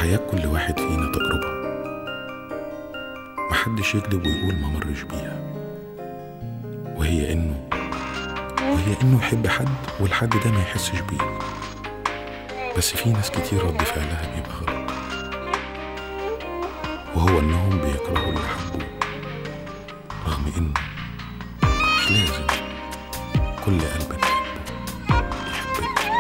الحياة كل واحد فينا تجربة محدش يكذب ويقول ما مرش بيها وهي إنه وهي إنه يحب حد والحد ده ما يحسش بيه بس في ناس كتير رد فعلها بيبقى غلط وهو إنهم بيكرهوا اللي حبوه رغم إنه مش لازم كل قلب نحبه يحبنا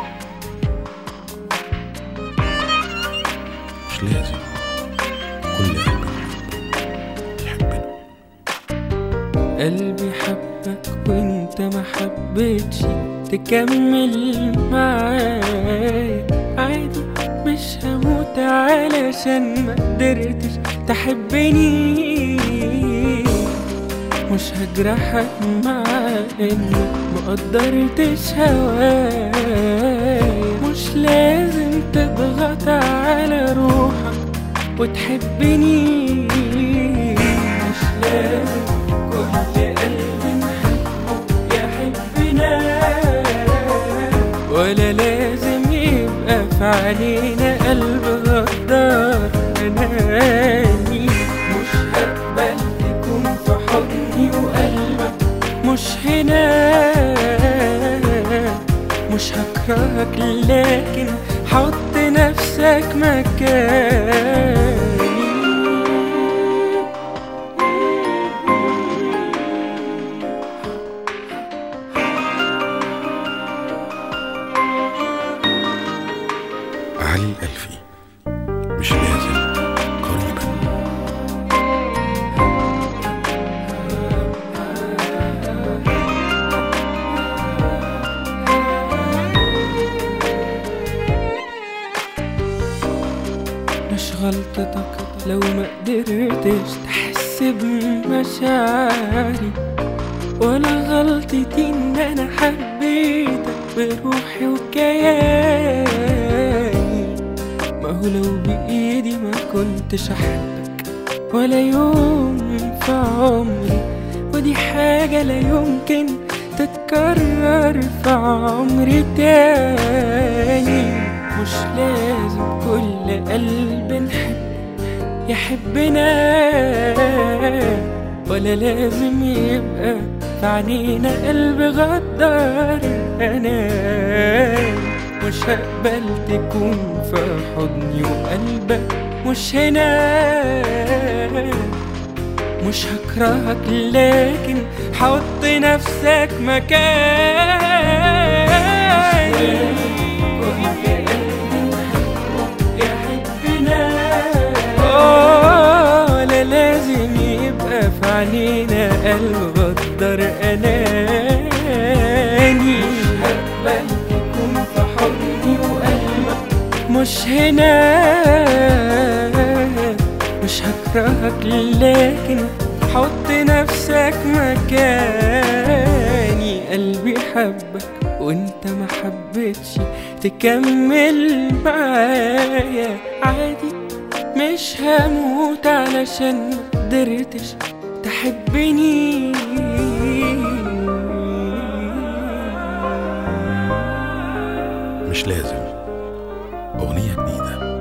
مش لازم كل قلب نحبه يحبنا قلبي حبك وانت ما حبيتش تكمل معايا عادي مش هموت علشان ما قدرتش تحبني مش هجرحك مع انك ما قدرتش هوايا مش لازم تضغط على روحك وتحبني مش لازم كل قلب نحبه يحبنا ولا لازم يبقى في علينا قلب غدار اناني مش هقبل تكون في حضني وقلبك مش هنا مش هكرهك لكن حط نفسك مكاني علي الألفي مش لازم قريبا مش غلطتك لو ما قدرتش تحس بمشاعري ولا غلطتي ان انا حبيتك بروحي وكياني ما هو لو بايدي ما كنتش احبك ولا يوم في عمري ودي حاجة لا يمكن تتكرر في عمري تاني مش لازم كل قلب نحب يحبنا ولا لازم يبقى في عنينا قلب غدار انا مش هقبل تكون في حضني وقلبك مش هنا مش هكرهك لكن حط نفسك مكاني آه، لا لازم يبقى في عينينا قلب غدر اناني هقبل تكون في حضني وقلبك مش هنا مش هكرهك لكن حط نفسك مكاني قلبي حبك وانت ما حبيتش تكمل معايا عادي مش هموت علشان ما قدرتش تحبني مش لازم أغنية جديدة